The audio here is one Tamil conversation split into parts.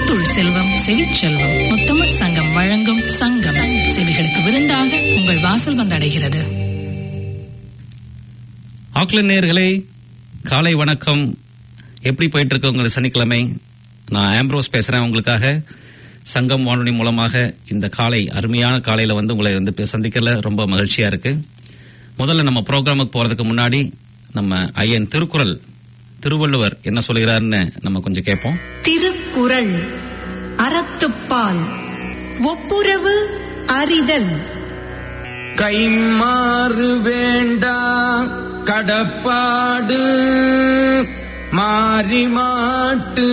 முத்துள் செல்வம் செவிச்செல்வம் முத்தமிழ் சங்கம் வழங்கும் சங்கம் செவிகளுக்கு விருந்தாக உங்கள் வாசல் வந்தடைகிறது ஆக்லண்ட் நேயர்களே காலை வணக்கம் எப்படி போயிட்டு இருக்கு உங்களுக்கு சனிக்கிழமை நான் ஆம்ப்ரோஸ் பேசுறேன் உங்களுக்காக சங்கம் வானொலி மூலமாக இந்த காலை அருமையான காலையில வந்து உங்களை வந்து இப்ப சந்திக்கல ரொம்ப மகிழ்ச்சியா இருக்கு முதல்ல நம்ம ப்ரோக்ராமுக்கு போறதுக்கு முன்னாடி நம்ம ஐயன் திருக்குறள் திருவள்ளுவர் என்ன சொல்கிறாருன்னு நம்ம கொஞ்சம் கேட்போம் திருக்குறள் அறத்துப்பால் ஒப்புரவு அறிதல் கைமாறு வேண்டா கடப்பாடு மாறி மாட்டு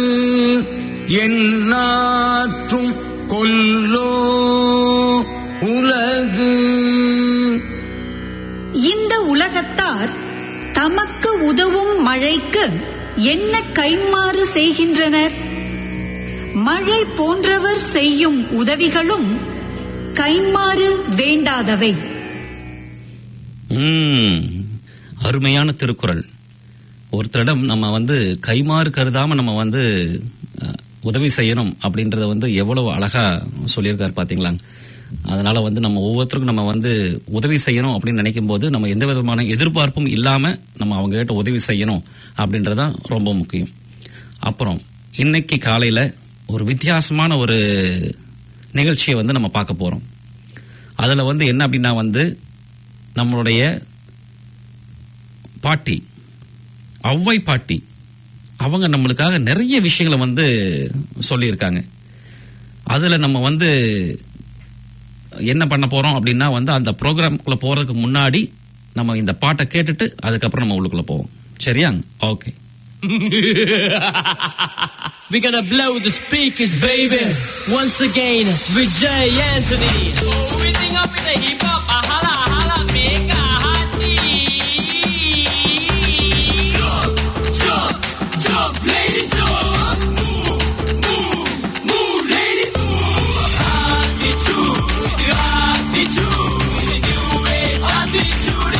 எந்நாற்றும் கொல்லோ உலகு இந்த உலகத்தார் தமக்கு உதவும் மழைக்கு என்ன கைமாறு செய்கின்றனர் மழை போன்றவர் செய்யும் உதவிகளும் கைமாறு வேண்டாதவை ம், அருமையான திருக்குறள் ஒருத்தரிடம் நம்ம வந்து கைமாறு கருதாம நம்ம வந்து அஹ், உதவி செய்யணும் அப்படின்றத வந்து எவ்வளவு அழகா சொல்லியிருக்காரு பாத்தீங்களா அதனால வந்து நம்ம ஒவ்வொருத்தருக்கும் நம்ம வந்து உதவி செய்யணும் அப்படின்னு நினைக்கும் போது நம்ம எந்த விதமான எதிர்பார்ப்பும் இல்லாம நம்ம அவங்க கிட்ட உதவி செய்யணும் அப்படின்றதுதான் ரொம்ப முக்கியம் அப்புறம் இன்னைக்கு காலையில ஒரு வித்தியாசமான ஒரு நிகழ்ச்சியை வந்து நம்ம பார்க்க போறோம் அதுல வந்து என்ன அப்படின்னா வந்து நம்மளுடைய பாட்டி ஔவை பாட்டி அவங்க நம்மளுக்காக நிறைய விஷயங்களை வந்து சொல்லியிருக்காங்க அதில் நம்ம வந்து என்ன பண்ண போறோம் அப்படின்னா வந்து அந்த ப்ரோக்ராம்குள்ள போறதுக்கு முன்னாடி நம்ம இந்த பாட்டை கேட்டுட்டு அதுக்கப்புறம் நம்ம உள்ளுக்குள்ள போவோம் சரியா okay We're gonna blow the speakers, baby. Once again, with Jay Anthony. Oh, we think up in the hip hop, a holla, holla, make a hottie. Jump, jump, jump, lady, jump. Move, move, move, lady, move. Attitude, attitude, the new age attitude.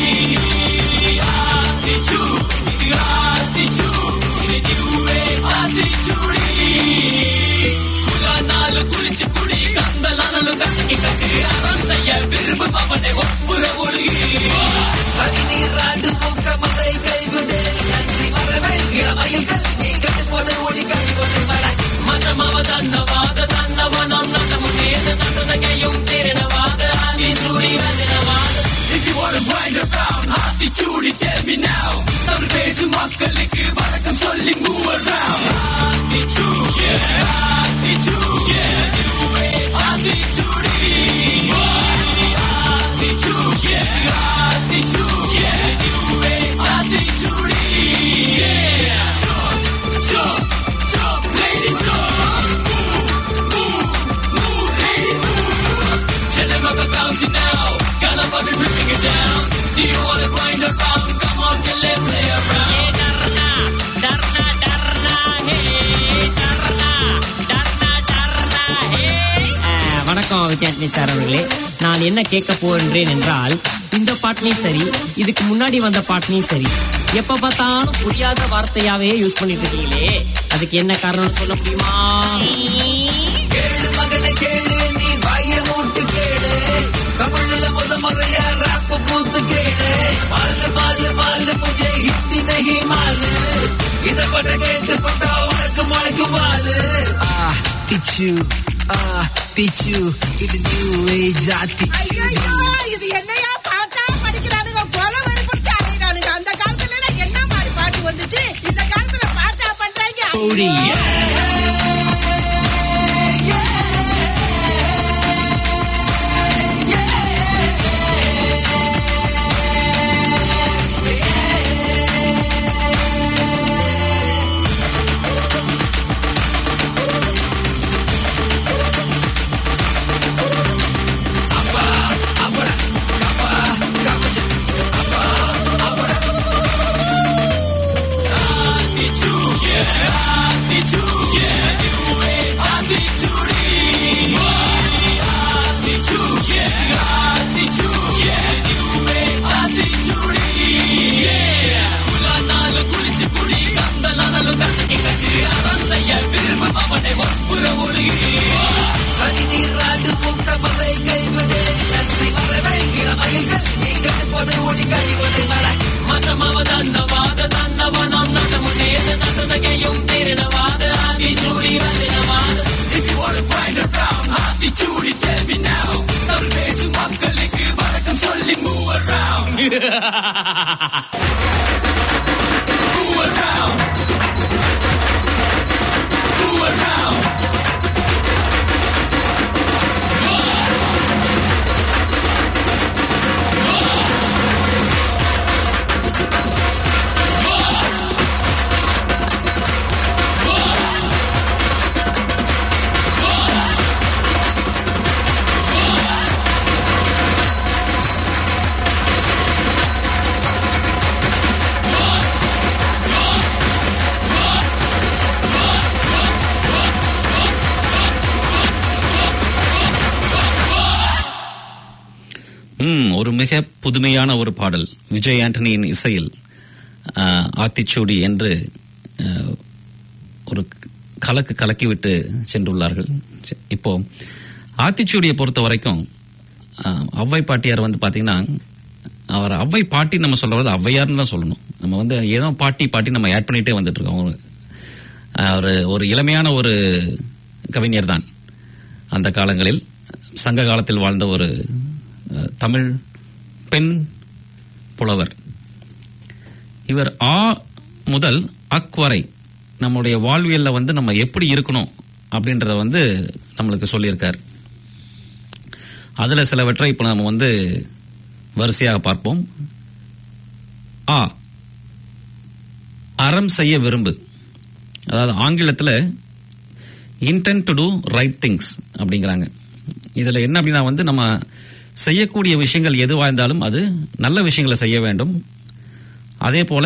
Attitude, attitude, the new age attitude. குலானாலு குளிச்சு குடி கந்தலானாலு கசக்கி கட்டு அறம் செய்ய விரும்பும் அவனை ஒப்புற ஒழுகி சனி நீராண்டு மூக்கமதை கைவிடு நன்றி மரவை இளமையில் கல்வி கட்டுப்போடு ஒளி கைவிடு மர மதமவ தன்னவாத தன்னவனம் நட்டமுன்னேத நட்டதகையும் திரணவாத ஆதிச்சூடி ரஜனவாத If you wanna wind around, Aathichoodi tell me now Tamil பேசும் மக்களுக்கு வணக்கம் சொல்லி move around Aathichoodi Aathichoodi Aathichoodi Aathichoodi Aathichoodi Aathichoodi Yeah Jump, jump, jump, lady jump Move, move, move, lady move Tell them I'm bouncing now Got a body ripping it down Do you wanna wind around? Come on, get let play around Yeah, darna, darna, darna, hey Darna, darna, darna, hey ஆஹ், வணக்கம் விஜயாத்மி சார் அவர்களே நான் என்ன கேட்க போகின்றேன் என்றால் இந்த பாட்டிலையும் சரி இதுக்கு முன்னாடி வந்த பாட்டிலையும் சரி எப்ப பார்த்தாலும் புரியாத வார்த்தையாவே யூஸ் பண்ணிட்டு இருக்கீங்களே அதுக்கு என்ன காரணம்னு சொல்ல முடியுமா கேளு மகனை கேளு நீ வாய மூட்டு கேளு தமிழ்ல முத முறையா ராப்பு கூத்து கேளு மாலு மாலு மாலு முஜே ஹிந்தி நஹி மாலு இத பட்ட கேட்டு பட்டா உனக்கு முளைக்கும் வாலு ஆ திச்சு ஆ திச்சு இது நியூ ஏஜ் ஆத்திச்சு ஐயையோ, இது என்னையா பாட்டா படிக்கிறானுங்க கொலை வெறி பிடிச்சு அலையிறானுங்க அந்த காலத்துல எல்லாம் என்ன மாதிரி பாட்டு வந்துச்சு இந்த காலத்துல பாட்டா பண்றாங்க ஓடி குளிச்சு குடி கந்தலானாலும் கசக்கி கட்டு அறம் செய்ய விரும்பும் அவனை ஒப்பு அறிவதை மற ಮತಮವದ ಅನ್ನವಾದ ತನ್ನವನಂ ನಟಮುನೇದ ನಟನಗೆಯುಂ ತಿರಿನವಾದ ಆದಿ ಚೂಡಿ ರತಿನವಾದ If you wanna find around attitude tell me now Tamil பேசும் மக்களுக்கு வணக்கம் சொல்லி move around move around move around ம் ஒரு மிக புதுமையான ஒரு பாடல் விஜய் ஆண்டனியின் இசையில் ஆ, ஆத்திச்சூடி என்று ஆ, ஒரு கலக்கு கலக்கிவிட்டு சென்றுள்ளார்கள் ச- இப்போ ஆத்திச்சூடியை பொறுத்த வரைக்கும் ஆ, ஔவை பாட்டியார் வந்து பாத்தீங்கன்னா அவர் ஔவை பாட்டி நம்ம சொல்றது ஔவையார்னு தான் சொல்லணும் நம்ம வந்து ஏதோ பாட்டி பாட்டி நம்ம ஆட் பண்ணிட்டே வந்துட்டு இருக்கோம் ஒரு ஒரு ஒரு இளமையான ஒரு கவிஞர் தான் அந்த காலங்களில் சங்க காலத்தில் வாழ்ந்த ஒரு அஹ், தமிழ் பெண் புலவர் இவர் ஆ முதல் அக் வரை நம்முடைய வாழ்வியல்ல வந்து நம்ம எப்படி இருக்கணும் அப்படின்றத வந்து நம்மளுக்கு சொல்லியிருக்கார் அதுல சிலவற்றை இப்போ நம்ம வந்து வரிசையாக பார்ப்போம் ஆ அறம் செய்ய விரும்பு அதாவது ஆங்கிலத்தில் intend to do right things அப்படிங்கிறாங்க இதில் என்ன அப்படின்னா வந்து நம்ம செய்யக்கூடிய விஷயங்கள் எதுவாக இருந்தாலும் அது நல்ல விஷயங்களை செய்ய வேண்டும் அதே போல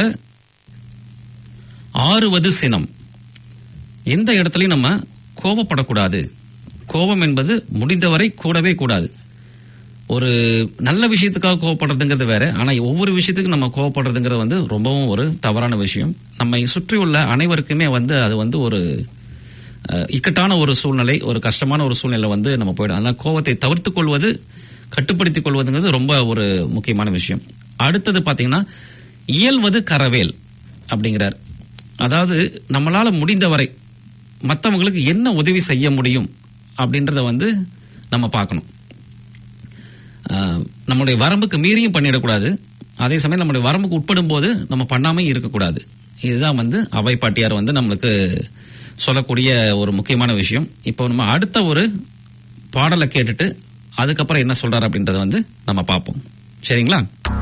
ஆறுவது சினம் எந்த இடத்துலையும் நம்ம கோபப்படக்கூடாது கோபம் என்பது முடிந்தவரை கூடவே கூடாது ஒரு நல்ல விஷயத்துக்காக கோவப்படுறதுங்கிறது வேற ஆனா ஒவ்வொரு விஷயத்துக்கும் நம்ம கோவப்படுறதுங்கிறது வந்து ரொம்பவும் ஒரு தவறான விஷயம் நம்மை சுற்றியுள்ள அனைவருக்குமே வந்து அது வந்து ஒரு அஹ், இக்கட்டான ஒரு சூழ்நிலை ஒரு கஷ்டமான ஒரு சூழ்நிலை வந்து நம்ம போயிடும் அதனால கோவத்தை தவிர்த்துக் கொள்வது கட்டுப்படுத்திக் கொள்வதுங்கிறது ரொம்ப ஒரு முக்கியமான விஷயம் அடுத்தது பாத்தீங்கன்னா இயல்வது கரவேல் அப்படிங்கிறார் அதாவது நம்மளால முடிந்தவரை மற்றவங்களுக்கு என்ன உதவி செய்ய முடியும் அப்படின்றத வந்து நம்ம பார்க்கணும் ஆஹ், நம்மளுடைய வரம்புக்கு மீறியும் பண்ணிடக்கூடாது அதே சமயம் நம்மளுடைய வரம்புக்கு உட்படும் போது நம்ம பண்ணாம இருக்கக்கூடாது இதுதான் வந்து அவை பாட்டியார் வந்து நம்மளுக்கு சொல்லக்கூடிய ஒரு முக்கியமான விஷயம் இப்போ நம்ம அடுத்த ஒரு பாடலை கேட்டுட்டு அதுக்கப்புறம் என்ன சொல்றாரு அப்படின்றத வந்து நம்ம பார்ப்போம் சரிங்களா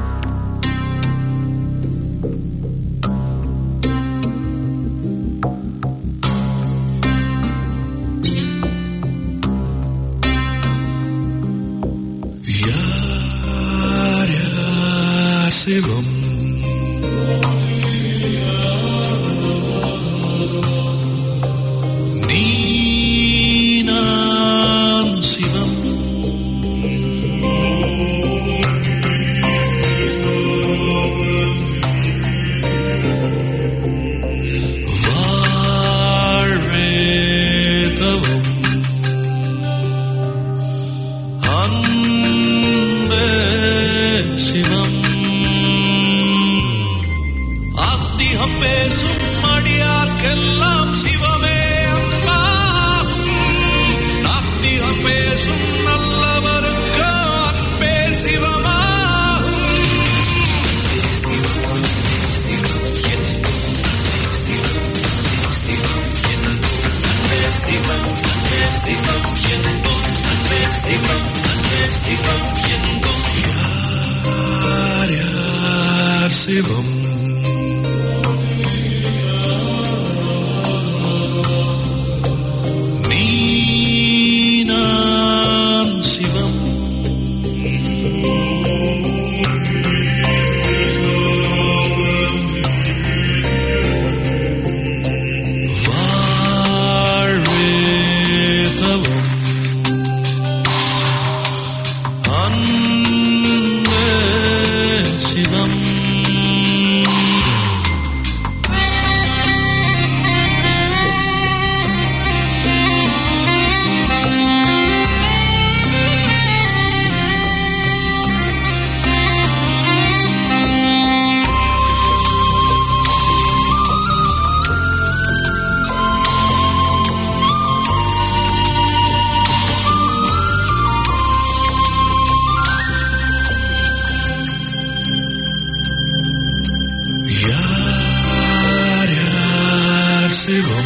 யார் யார் சிவம் நீ நான் சிவம் வாழ்வே தவம் அன்பே சிவம் ஆத்திகம் பேசும் அடியார்க்கெல்லாம் சிவமே அன்பாகும் நாத்திகம் பேசும் நல்லவருக்கு அன்பே சிவமாகும் சிவம் சிவம் என்பும் சிவம் சிவம் என்பும் அன்பே சிவம் அன்பே சிவம் என்பும் அன்பே சிவம் அன்பே சிவம் என்பும் யார் யார் சிவம் நீ நான் சிவம் வாழ்வே தவம் அன்பே சிவம் சிவம்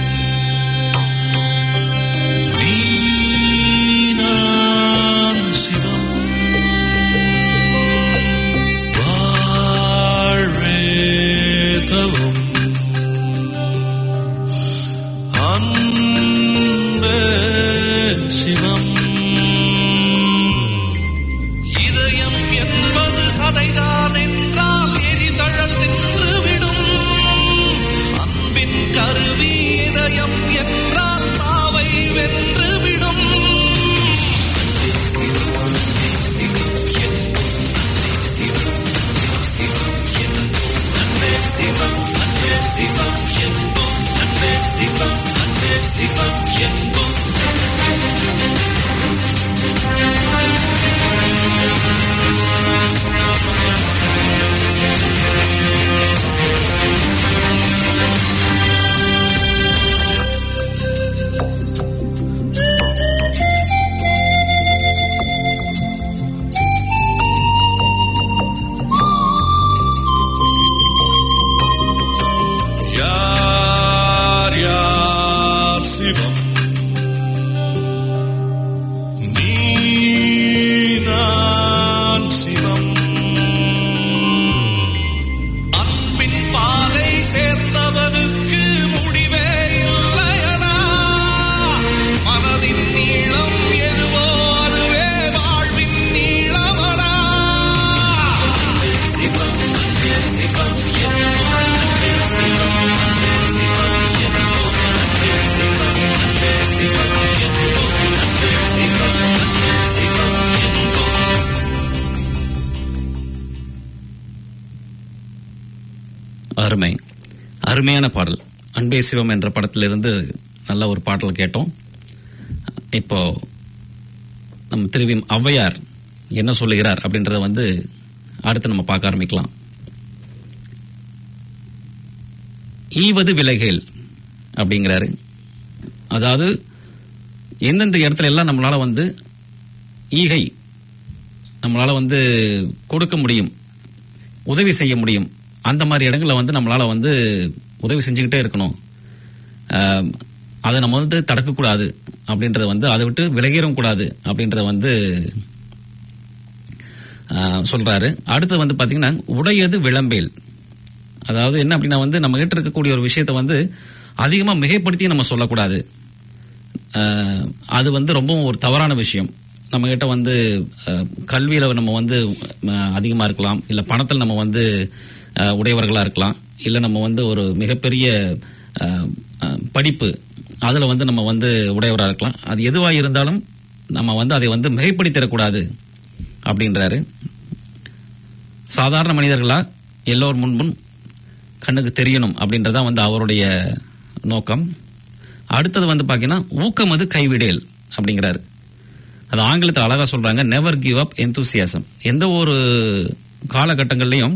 நீனான் சிவம் வாழ்வே தவம் அன்பே சிவம் இதயம் என்பது சதைதான் என்றால் எரிதழல் சென்றுவிடும் அன்பின் கருவி இதயம் என்றால் சாவை வென்றுவிடும் யார் யார் சிவம் நீ நான் சிவம் அன்பின் பாதை சேர்ந்தவனுக்கு முடிவே இல்லையடா மனதின் நீளம் எதுவோ அதுவே வாழ்வின் நீளமடா சிவம் சிவம் அருமை அருமையான பாடல் அன்பே சிவம் என்ற படத்திலிருந்து நல்ல ஒரு பாடல் கேட்டோம் இப்போ நம்ம திருவி ஔவையார் என்ன சொல்லுகிறார் அப்படின்றத வந்து அடுத்து நம்ம பார்க்க ஆரம்பிக்கலாம் ஈவது விலகேல் அப்படிங்கிறாரு அதாவது எந்தெந்த இடத்துல எல்லாம் நம்மளால வந்து ஈகை நம்மளால வந்து கொடுக்க முடியும் உதவி செய்ய முடியும் அந்த மாதிரி இடங்களில் வந்து நம்மளால வந்து உதவி செஞ்சுக்கிட்டே இருக்கணும் ஆம், அதை நம்ம வந்து தடுக்கக்கூடாது அப்படின்றத வந்து அதை விட்டு விலகிடவும் கூடாது அப்படின்றத வந்து ஆ, சொல்றாரு அடுத்து வந்து பாத்தீங்கன்னா உடையது விளம்பேல் அதாவது என்ன அப்படின்னா வந்து நம்ம கிட்ட இருக்கக்கூடிய ஒரு விஷயத்தை வந்து அதிகமாக மிகைப்படுத்தி நம்ம சொல்லக்கூடாது ஆஹ் அது வந்து ரொம்பவும் ஒரு தவறான விஷயம் நம்ம கிட்ட வந்து ஆஹ் கல்வியில நம்ம வந்து ஆஹ் அதிகமா இருக்கலாம் இல்ல பணத்தில் நம்ம வந்து ஆஹ் உடையவர்களா இருக்கலாம் இல்ல நம்ம வந்து ஒரு மிகப்பெரிய ஆஹ் ஆஹ் படிப்பு அதுல வந்து நம்ம வந்து உடையவரா இருக்கலாம் அது எதுவா இருந்தாலும் நம்ம வந்து அதை வந்து மிகைப்படுத்திடக்கூடாது அப்படின்றாரு சாதாரண மனிதர்களா எல்லோர் முன்பும் கண்ணுக்கு தெரியணும் அப்படின்றதான் வந்து அவருடைய நோக்கம் அடுத்தது வந்து பார்த்தீங்கன்னா ஊக்கம் அது கைவிடேல் அப்படிங்கிறாரு அது ஆங்கிலத்தில் அழகா சொல்றாங்க நெவர் கிவ் அப் enthusiasm எந்த ஒரு காலகட்டங்கள்லையும்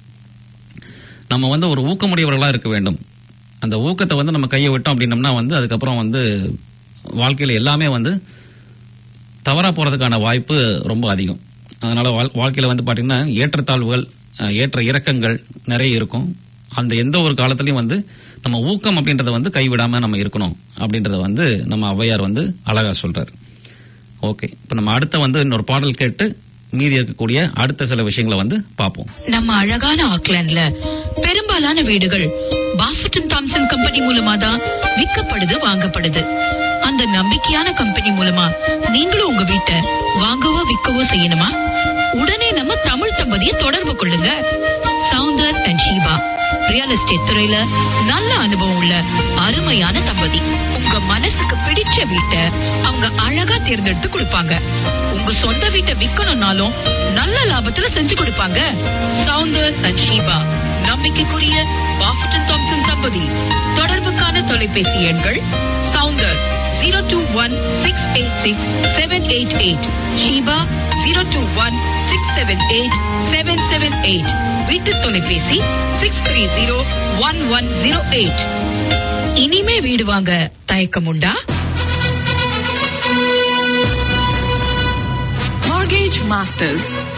நம்ம வந்து ஒரு ஊக்கமுடையவர்களாக இருக்க வேண்டும் அந்த ஊக்கத்தை வந்து நம்ம கையை விட்டோம் அப்படின்னம்னா வந்து அதுக்கப்புறம் வந்து வாழ்க்கையில் எல்லாமே வந்து தவறா போறதுக்கான வாய்ப்பு ரொம்ப அதிகம் அதனால வாழ்- வாழ்க்கையில வந்து பாத்தீங்கன்னா ஏற்றத்தாழ்வுகள் அஹ், ஏற்ற இறக்கங்கள் நிறைய இருக்கும் அந்த எந்த ஒரு காலத்திலயும் வந்து நம்ம ஊக்கம் அப்படின்றத வந்து கைவிடாம நம்ம இருக்கணும் அப்படின்றத வந்து நம்ம ஔவையார் வந்து அழகா சொல்றாரு ஓகே இப்போ நம்ம அடுத்த வந்து இன்னொரு பாடல் கேட்டு மீதி இருக்கக்கூடிய அடுத்த சில விஷயங்களை வந்து பார்ப்போம் நம்ம அழகான ஆக்லாண்ட்ல பெரும்பாலான வீடுகள் பாஃபட்டன் தாம்சன் கம்பெனி மூலமா தான் விற்கப்படுது வாங்கப்படுது அந்த நம்பிக்கையான கம்பெனி மூலமா நீங்களும் உங்க வீட்டை வாங்கவோ விற்கவோ செய்யணுமா உடனே நம்ம தமிழ் தம்பதியை தொடர்பு கொள்ளுங்க Soundar and Sheeba real estate துறையில நல்ல அனுபவம் உள்ள அருமையான தம்பதி உங்க மனசுக்கு பிடிச்ச வீட்டை அவங்க அழகா தேர்ந்தெடுத்து கொடுப்பாங்க உங்க சொந்த வீட்டை விக்கணும்னாலும் நல்ல லாபத்துல செஞ்சு கொடுப்பாங்க சவுந்தர் அண்ட் ஷீபா நம்பிக்கைக்குரிய பாஃபட்டன் தாம்சன் தம்பதி தொடர்புக்கான தொலைபேசி எண்கள் Soundar zero two one six eight six seven eight eight Sheeba zero two one six seven eight seven seven eight வீட்டு தொலைபேசி six three zero one one zero eight இனிமே வீடு வாங்க தயக்கம் உண்டா Mortgage Masters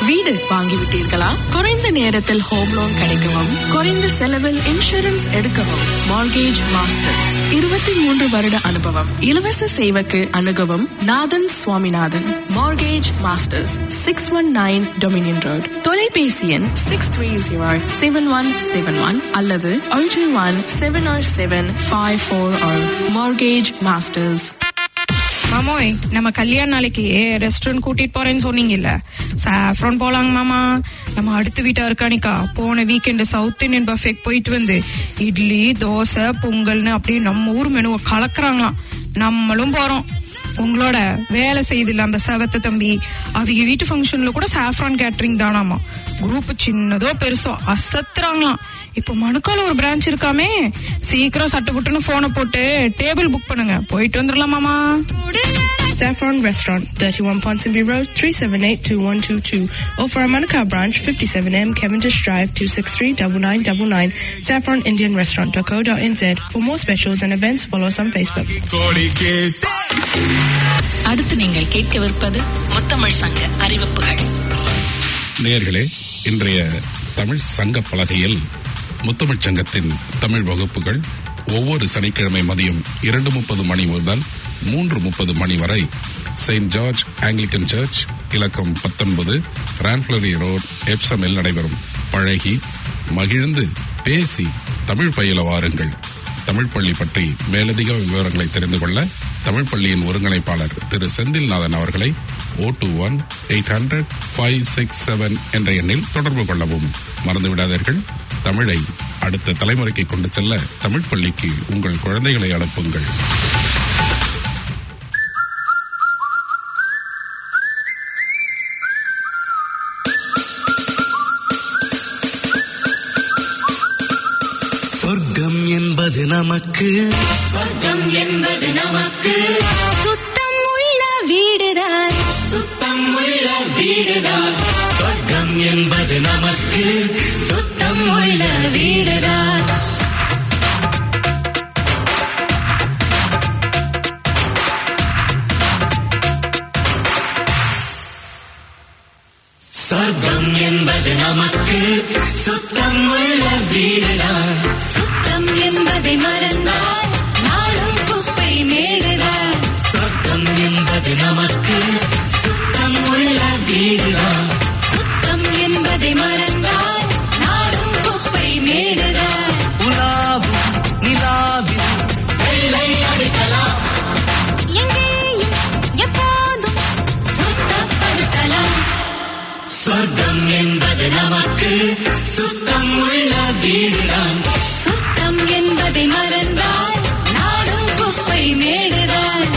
வீடு வாங்கிவிட்டீர்களா குறைந்த நேரத்தில் ஹோம் லோன் கிடைக்கவும் குறைந்த செலவில் இன்சூரன்ஸ் எடுக்கவும் மார்கேஜ் மாஸ்டர்ஸ் இருபத்தி மூன்று வருட அனுபவம் இலவச சேவைக்கு அணுகவும் Nathan Swaminathan mortgage masters six one nine Dominion road தொலைபேசி எண் six three zero seven one seven one அல்லது ஒன்று one seven or seven five four or mortgage masters மாமோய் நம்ம கல்யாண நாளைக்கு ரெஸ்டாரண்ட் கூட்டிட்டு போறேன்னு சொன்னீங்கல்ல சாஃப்ரான் போலாங்க மாமா நம்ம அடுத்த வீட்டா இருக்கானிக்கா போன வீக்கெண்டு சவுத் இந்தியன் பஃபேக் போயிட்டு வந்து இட்லி தோசை பொங்கல்னு அப்படியே நம்ம ஊர் மெனுவை கலக்குறாங்களாம் நம்மளும் போறோம் உங்களோட வேலை செய்தில்ல அந்த செவத்த தம்பி அவங்க வீட்டு ஃபங்க்ஷன்ல கூட சாஃப்ரான் கேட்டரிங் தானாமா குரூப் சின்னதோ பெருசோ அசத்துறாங்களாம் இப்போ மணுக்கால ஒரு பிரான்ச் இருக்காமே சீக்கிரம் சட்டு புட்டுன்னு போனை போட்டு டேபிள் புக் பண்ணுங்க போயிட்டு வந்துடலாமாமா Saffron Restaurant, 31 Ponsonby Road, 378-2122. Or for our Manukau branch, 57M Cavendish Drive, 263-9999. Saffron Indian Restaurant.co.nz. For more specials and events, follow us on Facebook. அடுத்து நீங்கள் கேட்கவிருப்பது முத்தமிழ் சங்க அறிவிப்புகள் நேயர்களே இன்றைய தமிழ் சங்க பலகையில் முத்தமிழ்ச் சங்கத்தின் தமிழ் வகுப்புகள் ஒவ்வொரு சனிக்கிழமை மதியம் இரண்டு முப்பது மணி முதல் மூன்று முப்பது மணி வரை செயின்ட் ஜார்ஜ் ஆங்கிலிக்கன் சர்ச் இலக்கம் பத்தொன்பது ரான்ஃபிளரி ரோட் எப்சமில் நடைபெறும் பழகி மகிழ்ந்து பேசி தமிழ் பயில வாருங்கள் தமிழ் பள்ளி பற்றி மேலதிக விவரங்களை தெரிந்து கொள்ள தமிழ் பள்ளியின் ஒருங்கிணைப்பாளர் திரு செந்தில்நாதன் அவர்களை O two one eight hundred five six seven என்ற எண்ணில் தொடர்பு கொள்ளவும் மறந்துவிடாதீர்கள் தமிழை அடுத்த தலைமுறைக்கு கொண்டு செல்ல தமிழ் பள்ளிக்கு உங்கள் குழந்தைகளை அனுப்புங்கள் சொர்க்கம் என்பது நமக்கு சொர்க்கம் என்பது நமக்கு சுத்தம் உள்ள வீடுதான் சுத்தம் உள்ள வீடுதான் சொர்க்கம் என்பது நமக்கு சுத்தம் உள்ள வீடுதான் சொர்க்கம் என்பது நமக்கு சுத்தம் உள்ள வீடுதான் சுத்தம் என்பதை மறந்தால் நாடும் குப்பை மேடுதான் சொர்க்கம் என்பது நமக்கு சுத்தம் உள்ள வீடுதான் சுத்தம் என்பதை மறந்தால் நாடும் குப்பை மேடுதான் உலாவும் நிலாவில் வெள்ளை அடிக்கலாம் எங்கேயும் எப்போதும் சுத்தப்படுத்தலாம் சொர்க்கம் என்பது நமக்கு சுத்தம் உள்ள வீடுதான் சுத்தம் என்பதை மறந்தால் நாடும் குப்பை மேடுதான்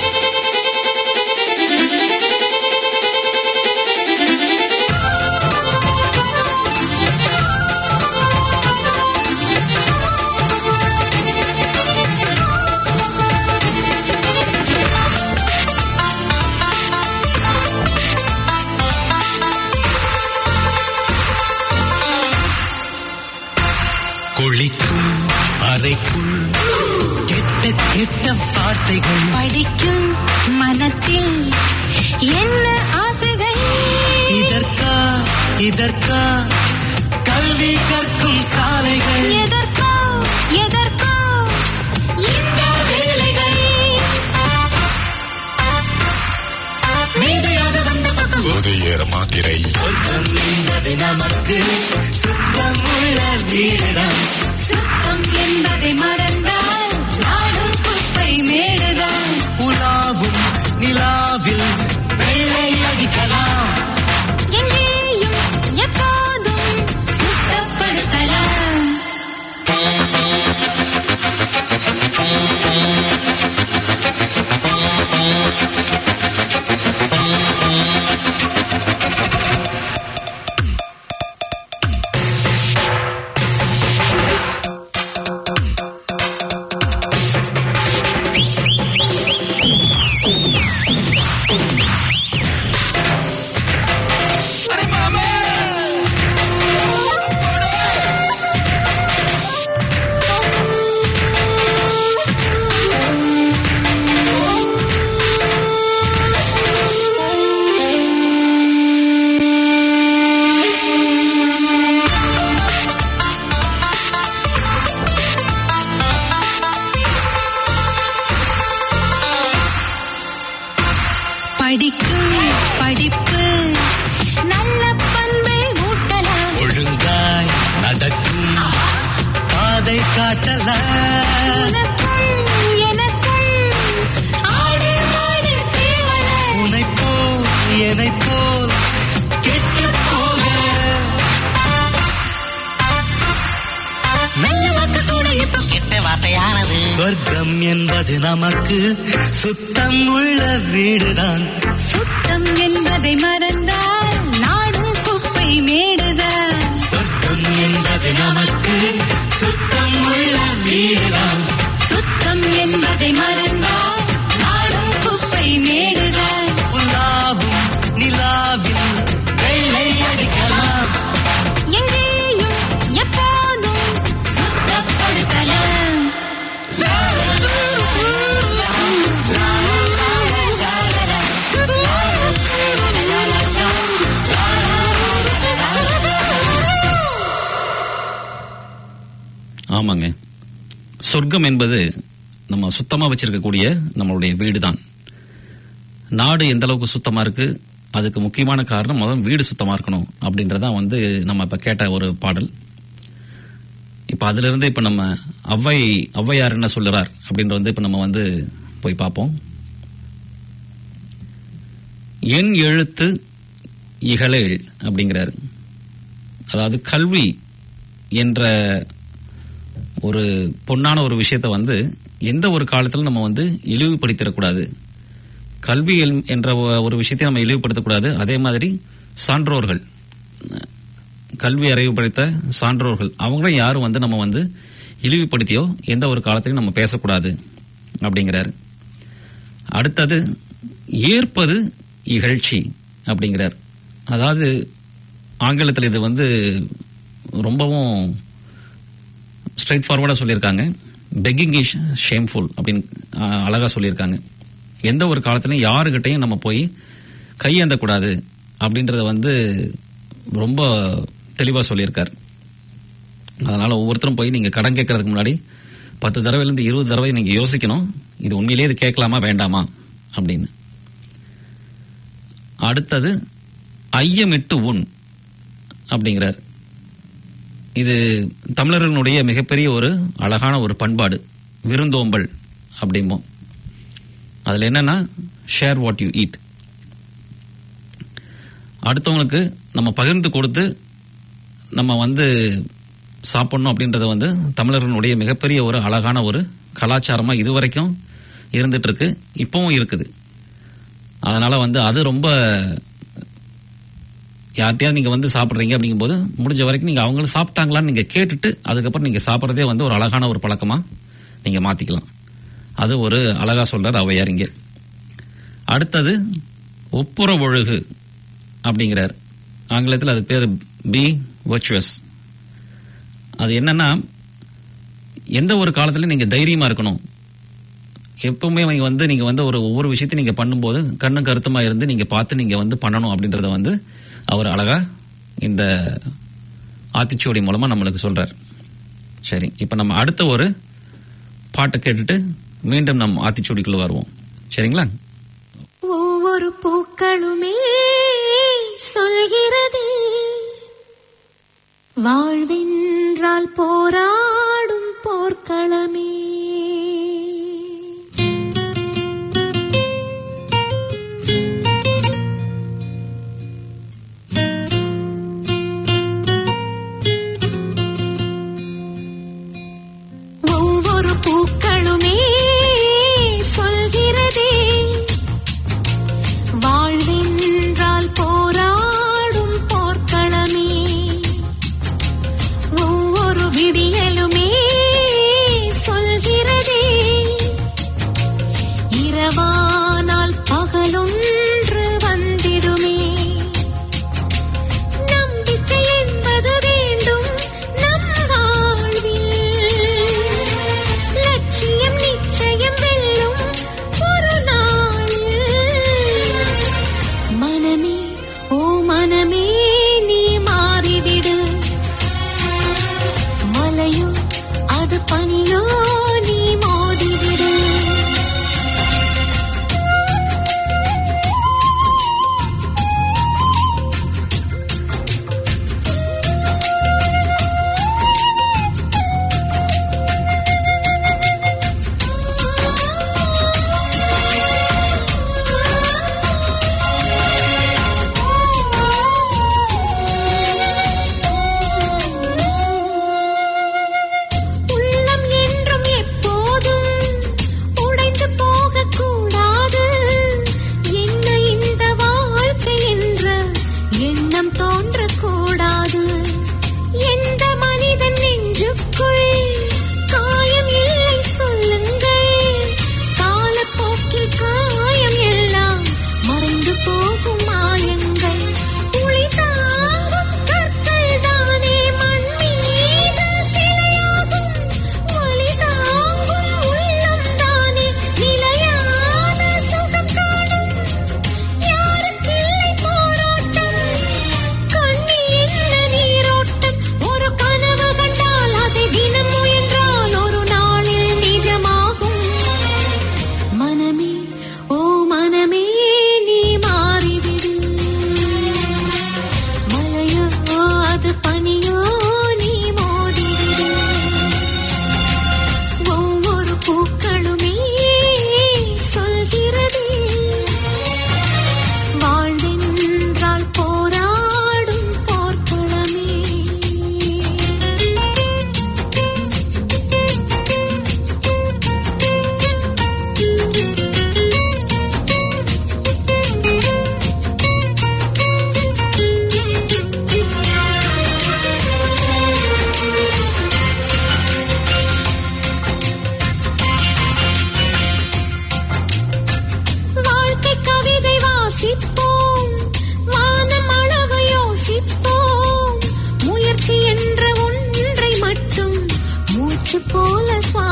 குளிக்கும் அறைக்குள் கெட்ட கெட்ட வார்த்தைகள் படிக்கும் மனத்தில் என்ன ஆசைகள் இதற்கா இதற்கா கல்வி கற்கும் சாலைகள் எதற்கோ எதற்கோ இந்த வேலைகள் மீதையாக வந்த பக்கம் உதயேற மாத்திரை சொர்க்கம் என்பது நமக்கு சுத்தம் உள்ள வீடுதான் சுத்தம் என்பதை மறந்தால் நாடும் குப்பை மேடுதான் உலாவும் நிலாவில் வெள்ளை அடிக்கலாம் எங்கேயும் எப்போதும் சுத்தப்படுத்தலாம் இப்போ கெட்ட வார்த்தையானது சொர்க்கம் என்பது நமக்கு சுத்தம் உள்ள வீடுதான் சுத்தம் என்பதை மறந்தால் நாடும் குப்பை மேடுதான் சொர்க்கம் என்பது நமக்கு சுத்தம் உள்ள வீடுதான் சுத்தம் என்பதை மறந்தால் நாடும் குப்பை மேடுதான் உலாவும் நிலாவில் வெள்ளை அடிக்கலாம் எங்கேயும் எப்போதும் சுத்தப்படுத்தலாம் ஆமாங்க சொர்க்கம் என்பது நம்ம சுத்தமா வச்சிருக்கக்கூடிய நம்மளுடைய வீடு தான் நாடு எந்த அளவுக்கு சுத்தமா இருக்கு அதுக்கு முக்கியமான காரணம் முதல் வீடு சுத்தமா இருக்கணும் அப்படின்றதான் வந்து நம்ம இப்ப கேட்ட ஒரு பாடல் இப்ப அதுல இருந்து இப்ப நம்ம ஔவை ஔவையார் என்ன சொல்லுறார் அப்படின்ற வந்து இப்ப நம்ம வந்து போய் பார்ப்போம் என் எழுத்து இகழேள் அப்படிங்கிறாரு அதாவது கல்வி என்ற ஒரு பொன்னான ஒரு விஷயத்தை வந்து எந்த ஒரு காலத்திலும் நம்ம வந்து இழிவுபடுத்திடக்கூடாது கல்வி எல்- என்ற ஒ- ஒரு விஷயத்தை நம்ம இழிவுபடுத்தக்கூடாது அதே மாதிரி சான்றோர்கள் கல்வி அறிவு படைத்த சான்றோர்கள் அவங்களும் யாரும் வந்து நம்ம வந்து இழிவுபடுத்தியோ எந்த ஒரு காலத்திலையும் நம்ம பேசக்கூடாது அப்படிங்கிறாரு அடுத்தது ஏற்பது இகழ்ச்சி அப்படிங்கிறார் அதாவது ஆங்கிலத்தில் இது வந்து ரொம்பவும் ஸ்ட்ரைட் ஃபார்வர்டாக சொல்லியிருக்காங்க பெக்கிங் இஸ் ஷேம்ஃபுல் அப்படின்னு அஹ், அழகா சொல்லியிருக்காங்க எந்த ஒரு காலத்திலையும் யாருக்கிட்டையும் நம்ம போய் கையேந்தக்கூடாது அப்படின்றத வந்து ரொம்ப தெளிவாக சொல்லியிருக்கார் அதனால ஒவ்வொருத்தரும் போய் நீங்கள் கடன் கேட்கறதுக்கு முன்னாடி பத்து தடவைலேருந்து இருபது தடவை நீங்கள் யோசிக்கணும் இது உண்மையிலேயே இது கேட்கலாமா வேண்டாமா அப்படின்னு அடுத்தது ஐயமிட்டு உன் அப்படிங்கிறார் இது தமிழர்களுடைய மிகப்பெரிய ஒரு அழகான ஒரு பண்பாடு விருந்தோம்பல் அப்படிம்போம் அதில் என்னன்னா ஷேர் வாட் யூ ஈட் அடுத்தவங்களுக்கு நம்ம பகிர்ந்து கொடுத்து நம்ம வந்து சாப்பிடணும் அப்படின்றத வந்து தமிழர்களுடைய மிகப்பெரிய ஒரு அழகான ஒரு கலாச்சாரமா இதுவரைக்கும் இருந்துட்டு இருக்கு இப்பவும் இருக்குது அதனால வந்து அது ரொம்ப யார்கிட்டயாவது நீங்க வந்து சாப்பிட்றீங்க அப்படிங்கும்போது முடிஞ்ச வரைக்கும் நீங்க அவங்களும் சாப்பிட்டாங்களான்னு நீங்க கேட்டுட்டு அதுக்கப்புறம் நீங்க சாப்பிட்றதே வந்து ஒரு அழகான ஒரு பழக்கமா நீங்க மாத்திக்கலாம் அது ஒரு அழகா சொல்றார் ஔவையார் இங்கே அடுத்தது ஒப்புற ஒழுகு அப்படிங்கிறார் ஆங்கிலத்தில் அதுக்கு பேர் பி வர்ச்சுவஸ் அது என்னன்னா எந்த ஒரு காலத்துலையும் நீங்க தைரியமா இருக்கணும் எப்பவுமே நீங்க வந்து நீங்க வந்து ஒரு ஒவ்வொரு விஷயத்தையும் நீங்க பண்ணும்போது கண்ணும் கருத்துமா இருந்து நீங்க பார்த்து நீங்க வந்து பண்ணணும் அப்படின்றத வந்து அவர் அழகா இந்த ஆத்திச்சூடி மூலமா நம்மளுக்கு சொல்றார் சரி இப்ப நம்ம அடுத்த ஒரு பாட்டை கேட்டுட்டு மீண்டும் நம்ம ஆத்திச்சூடிக்குள்ள வருவோம் சரிங்களா ஒவ்வொரு பூக்களுமே சொல்கிறது வாழ்வென்றால் போராடும் போர்க்களமே ஒவ்வொரு பூக்களுமே சொல்கிறதே வாழ்வென்றால் போராடும் போர்க்களமே ஒவ்வொரு விடியலுமே சொல்கிறதே இரவானால் பகலொன்று வந்திடுமே நம்பிக்கை என்பது வேண்டும் நம் வாழ்வில் லட்சியம் நிச்சயம் வெல்லும் ஒரு நாளில் மனமே ஓ மனமே நீ மாறிவிடு மலையோ அது பனியோ நீ மோதிவிடு உள்ளம்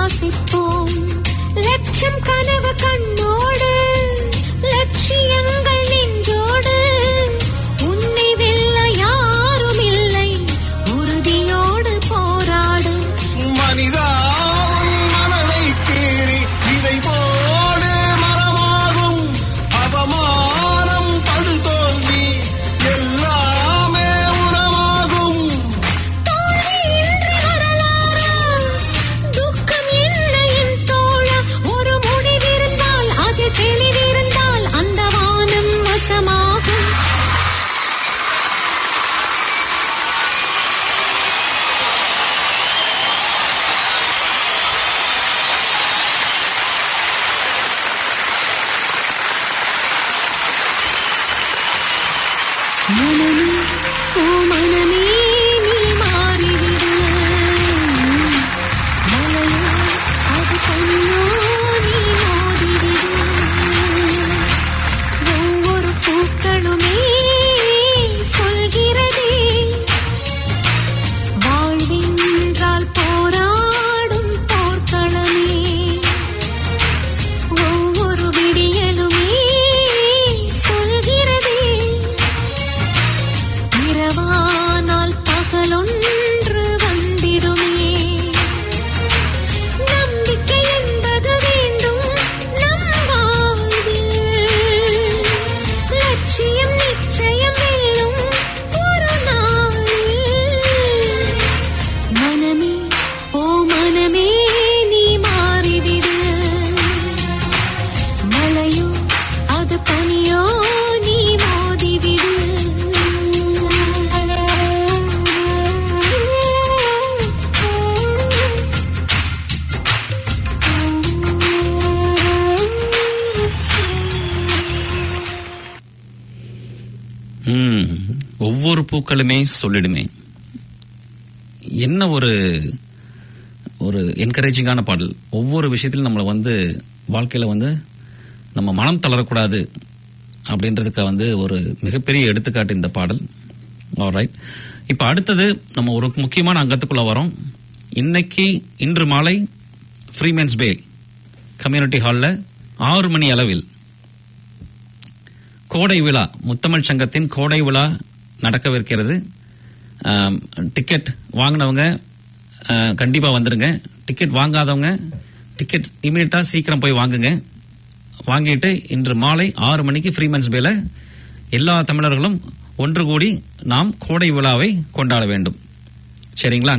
சுவாசிப்போம் லட்சம் கனவு கண்ணோடு லட்சியங்கள் நெஞ்சோடு உன்னை வெல்ல யாரும் இல்லை உறுதியோடு போராடு மனிதாவும் மனதை கீறி இதை போடு மரமாகும் அவமானம் படுதோல்வி எல்லாமே உரமாகும் துக்கம் என்ன என் தோழா ஒரு முடிவிருந்தால் அது தெளிவிருந்தால் அந்த வானம் வசமாகும் மனமே ஓ மனமே நீ மாறிவிடு மலையோ அது கண்ணோ நீ மோதிவிடு ஒவ்வொரு பூக்களுமே சொல்கிறதே வாழ்வென்றால் போராடும் போர்க்களமே ஒவ்வொரு விடியலுமே சொல்கிறதே இரவானால் பகலொன்று வந்திடுமே நம்பிக்கை என்பது வேண்டும் நம் வாழ்வில் லட்சியம் நிச்சயம் வெல்லும் ஒரு நாளில் மனமே ஓ மனமே நீ மாறிவிடு மலையோ அது பனியோ நீ மோதிவிடு ம், ஒவ்வொரு பூக்களுமே சொல்லிடுமே என்ன ஒரு ஒரு என்கரேஜிங்கான பாடல் ஒவ்வொரு விஷயத்திலும் நம்மளை வந்து வாழ்க்கையில வந்து நம்ம மனம் தளரக்கூடாது அப்படின்றதுக்கு வந்து ஒரு மிகப்பெரிய எடுத்துக்காட்டு இந்த பாடல் ரைட் இப்போ அடுத்தது நம்ம ஒரு முக்கியமான அங்கத்துக்குள்ள வரோம் இன்னைக்கு இன்று மாலை ஃப்ரீமென்ஸ் பே கம்யூனிட்டி ஹாலில் ஆறு மணி அளவில் கோடை விழா முத்தமிழ் சங்கத்தின் கோடை விழா நடக்கவிருக்கிறது ஆம், டிக்கெட் வாங்கினவங்க கண்டிப்பாக வந்துடுங்க டிக்கெட் வாங்காதவங்க டிக்கெட் இமீடியட்டாக சீக்கிரம் போய் வாங்குங்க வாங்கிட்டு இன்று மாலை ஆறு மணிக்கு ஃப்ரீமன்ஸ் பேல எல்லா தமிழர்களும் ஒன்று கூடி நாம் கோடை விழாவை கொண்டாட வேண்டும் சரிங்களா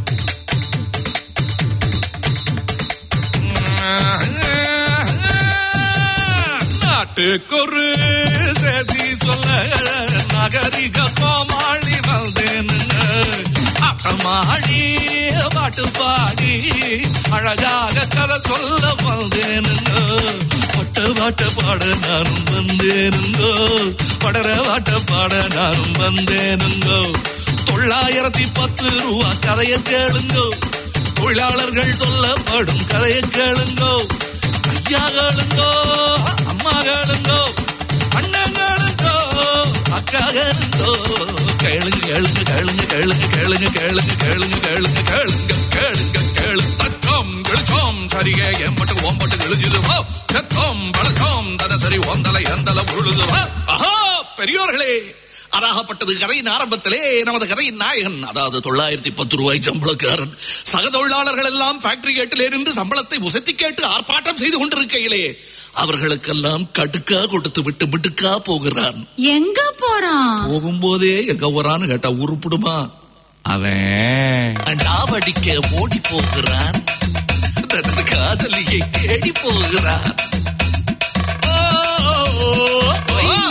நாட்டுக்கொரு செய்தி சொல்ல நகரிக கோமாளி வந்தேனுங்க அக்கமாடி பாட்டு பாடி அழகாக கதை சொல்ல வந்தேனுங்க பட்டு பாட்டு பாட நானும் வந்தேனுங்கோ படர பாட்ட பாட நானும் வந்தேனுங்கோ தொள்ளாயிரத்தி பத்து ரூபா கதையை கேளுங்கோ தொழிலாளர்கள் சொல்லப்படும் கதையை கேளுங்கோ ஐயாகளுங்கோ அம்மாகளுங்கோ அண்ணங்களுங்கோ அக்காகளுங்கோ கேளுங்க கேளுங்க கேளுங்க கேளுங்க கேளுங்க கேளுங்க கேளுங்க கேளுங்க கேளுங்க கேளுங்க கேளு தக்கம் கிழிச்சோம் சரிகே எம்பட்டு ஓம்பட்டு கிழிஞ்சுதுவோ செத்தோம் பழச்சோம் தனசரி ஓந்தலை எந்தல உழுதுவோ ஆஹா பெரியோர்களே அதாகப்பட்டது கதையின் ஆரம்பத்திலே நமது கதையின் நாயகன் அதாவது தொள்ளாயிரத்தி பத்து ரூபாய் சம்பளக்காரன் சக தொழிலாளர்கள் எல்லாம் ஃபேக்டரி கேட்டிலே நின்று சம்பளத்தை உசத்தி கேட்டு ஆர்ப்பாட்டம் செய்து கொண்டிருக்கையிலே அவர்களுக்கெல்லாம் கடுக்கா கொடுத்து விட்டு மிடுக்கா போகிறான் எங்க போறான் போகும்போதே எங்க போறான்னு கேட்டா உருப்பிடுமா அவன் டாவடிக்க ஓடி போகிறான் தனது காதலியை தேடி போகிறான் ஓ, ஓ, ஓ, ஓ.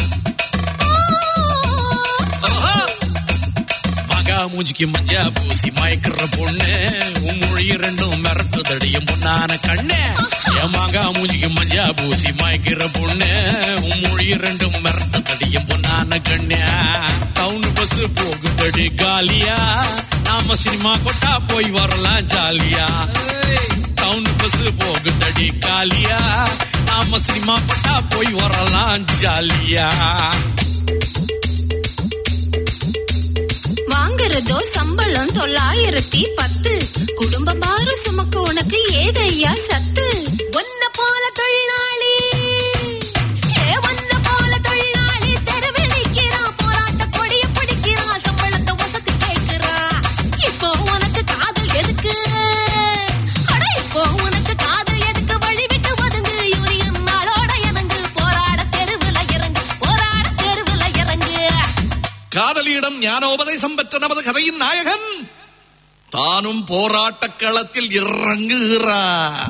மகா மூஞ்சிக்கு மஞ்சா பூசி மயக்கிற பொண்ணு உன் மொழி ரெண்டும் மிரட்டு தடியும் பொண்ணான கண்ணு என் மகா மூஞ்சிக்கு மஞ்சா பூசி மயக்கிற பொண்ணு உன் மொழி ரெண்டும் மிரட்டு தடியும் பொண்ணான கண்ணு டவுன் பஸ் போகுதடி காலியா நாம சினிமா கொட்டா போய் வரலாம் ஜாலியா டவுன் பஸ் போகுதடி காலியா நாம சினிமா கொட்டா போய் வரலாம் ஜாலியா வாங்க வாங்குறதோ சம்பளம் தொள்ளாயிரத்தி பத்து குடும்ப பாரு சுமக்க உனக்கு ஏதையா சத்து ஒன்ன போல தொழிலாளி ஏ ஒன்ன போல தொழிலாளி தெருவில் நிக்கிறான் போராட்ட கொடிய பிடிக்கிறான் சம்பளத்தை வசதி கேட்கிறான் இப்போ உனக்கு காதல் எதுக்கு அட இப்போ உனக்கு காதல் எதுக்கு வழி விட்டு ஒதுங்கு யூனியன் நாளோட இறங்கு போராட தெருவுல இறங்கு போராட தெருவுல இறங்கு காதலியிடம் ஞானோபதேசம் பெற்ற நமது கதையின் நாயகன் தானும் போராட்டக் களத்தில் இறங்குகிறார்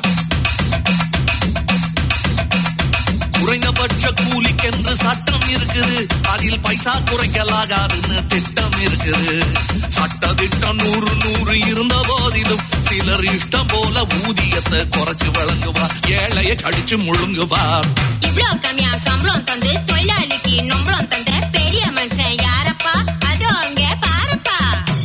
குறைந்தபட்ச கூலிக்கென்று சட்டம் இருக்குது அதில் பைசா குறைக்கலாகாதுன்னு திட்டம் இருக்குது சட்ட திட்டம் நூறு நூறு இருந்த போதிலும் சிலர் இஷ்டம் போல ஊதியத்தை குறைச்சு வழங்குவார் ஏழைய கடிச்சு முழுங்குவார் இவ்ளோ கம்மியா சம்பளம் தந்து தொழிலாளிக்கு நம்பளம் தந்த பெரிய மனுஷன் யாரப்பா அதோ அங்க பாருப்பா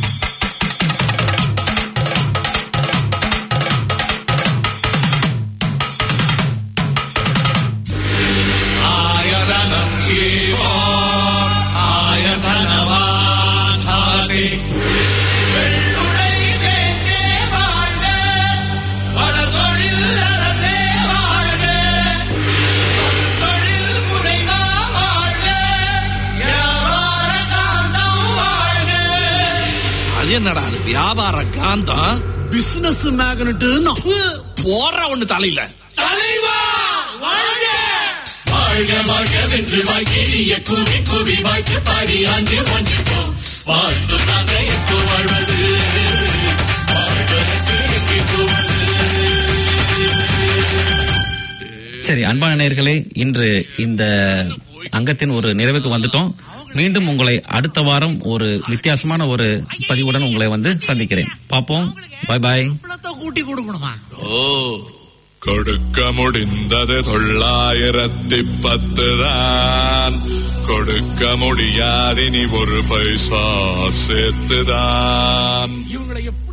ஆயதனம் செய்வோர் ஆயதனவான் காலே வெள்ளுடை வேந்தே வாழ்க வளர்தொழில் அரசே வாழ்க தொழில் முனைவா வாழ்க வியாபார காந்தம் வாழ்க அது என்னடா அது வியாபார காந்தம் பிசினஸ் மேக்னட்டு போற ஒண்ணு தலையில தலைவா வாழ்க வாழ்க வாழ்க வென்று வாழ்க்கைய குவி குவி வாழ்க்கை பாடி அஞ்சு வஞ்சிட்டோம் வாழ்ந்து நாங்க எப்போ வாழ்வது வாழ்வதற்கு எங்கே போவது சரி அன்பான நேயர்களே இன்று இந்த அங்கத்தின் ஒரு நிறைவுக்கு வந்துட்டோம் மீண்டும் உங்களை அடுத்த வாரம் ஒரு வித்தியாசமான ஒரு பதிவுடன் உங்களை வந்து சந்திக்கிறேன் பார்ப்போம் பாய் பாய் கூட்டி கொடுக்கணுமா ஓ கொடுக்க முடிந்தது தொள்ளாயிரத்தி பத்து தான் கொடுக்க முடியாதினி ஒரு பைசா சேர்த்துதான் இவங்களை எப்படி